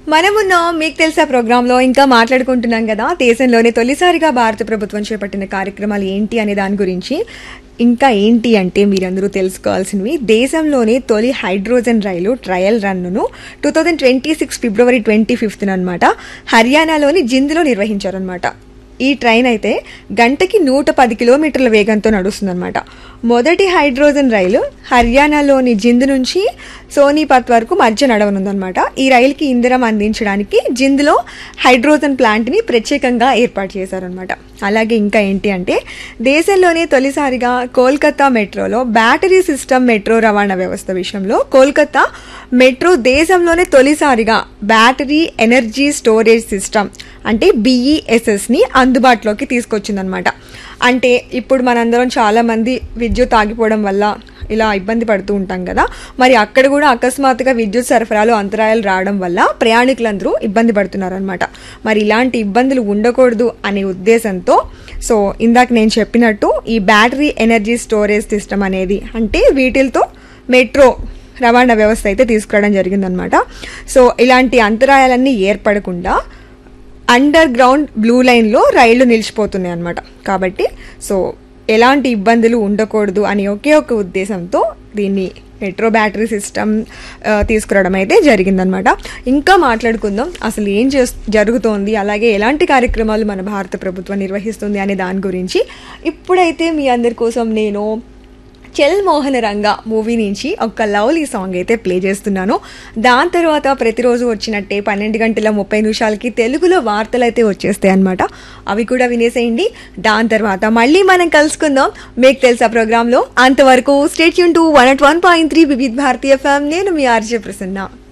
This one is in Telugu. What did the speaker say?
మనమున్న మీకు తెలుసా ప్రోగ్రాంలో ఇంకా మాట్లాడుకుంటున్నాం కదా దేశంలోనే తొలిసారిగా భారత ప్రభుత్వం చేపట్టిన కార్యక్రమాలు ఏంటి అనే దాని గురించి ఇంకా ఏంటి అంటే మీరందరూ తెలుసుకోవాల్సినవి దేశంలోనే తొలి హైడ్రోజన్ రైలు ట్రయల్ రన్ను two thousand twenty six February twenty ఫిఫ్త్న అనమాట హర్యానాలోని జింద్లో నిర్వహించారనమాట ఈ ట్రైన్ అయితే గంటకి నూట పది కిలోమీటర్ల వేగంతో నడుస్తుందన్నమాట మొదటి హైడ్రోజన్ రైలు హర్యానాలోని జింద్ నుంచి సోనీపత్ వరకు మధ్య నడవనుందన్నమాట ఈ రైలుకి ఇంధనం అందించడానికి జింద్లో హైడ్రోజన్ ప్లాంట్ని ప్రత్యేకంగా ఏర్పాటు చేశారనమాట అలాగే ఇంకా ఏంటి అంటే దేశంలోనే తొలిసారిగా కోల్కతా మెట్రోలో బ్యాటరీ సిస్టమ్ మెట్రో రవాణా వ్యవస్థ విషయంలో కోల్కతా మెట్రో దేశంలోనే తొలిసారిగా బ్యాటరీ ఎనర్జీ స్టోరేజ్ సిస్టమ్ అంటే బిఈఎస్ఎస్ని అందుబాటులోకి తీసుకొచ్చిందనమాట అంటే ఇప్పుడు మనందరం చాలామంది విద్యుత్ ఆగిపోవడం వల్ల ఇలా ఇబ్బంది పడుతూ ఉంటాం కదా మరి అక్కడ కూడా అకస్మాత్తుగా విద్యుత్ సరఫరాలో అంతరాయాలు రావడం వల్ల ప్రయాణికులందరూ ఇబ్బంది పడుతున్నారనమాట మరి ఇలాంటి ఇబ్బందులు ఉండకూడదు అనే ఉద్దేశంతో సో ఇందాక నేను చెప్పినట్టు ఈ బ్యాటరీ ఎనర్జీ స్టోరేజ్ సిస్టమ్ అనేది అంటే వీటితో మెట్రో రవాణా వ్యవస్థ అయితే తీసుకురావడం జరిగిందనమాట సో ఇలాంటి అంతరాయాలన్నీ ఏర్పడకుండా అండర్ గ్రౌండ్ బ్లూ లైన్లో రైళ్లు నిలిచిపోతున్నాయి అనమాట కాబట్టి సో ఎలాంటి ఇబ్బందులు ఉండకూడదు అని ఒకే ఒక ఉద్దేశంతో దీన్ని మెట్రో బ్యాటరీ సిస్టమ్ తీసుకురావడం అయితే జరిగిందనమాట ఇంకా మాట్లాడుకుందాం అసలు ఏం చేస్ జరుగుతోంది అలాగే ఎలాంటి కార్యక్రమాలు మన భారత ప్రభుత్వం నిర్వహిస్తుంది అనే దాని గురించి ఇప్పుడైతే మీ అందరి కోసం నేను చెల్ మోహన రంగ మూవీ నుంచి ఒక లవ్లీ సాంగ్ అయితే ప్లే చేస్తున్నాను దాని తర్వాత ప్రతిరోజు వచ్చినట్టే పన్నెండు గంటల ముప్పై నిమిషాలకి తెలుగులో వార్తలు అయితే వచ్చేస్తాయి అనమాట అవి కూడా వినేసేయండి దాని తర్వాత మళ్ళీ మనం కలుసుకుందాం మీకు తెలుసా ప్రోగ్రాంలో అంతవరకు స్టేట్ యూన్ to one at one point three Vividh Bharati FM నేను మీ ఆర్జే ప్రసన్న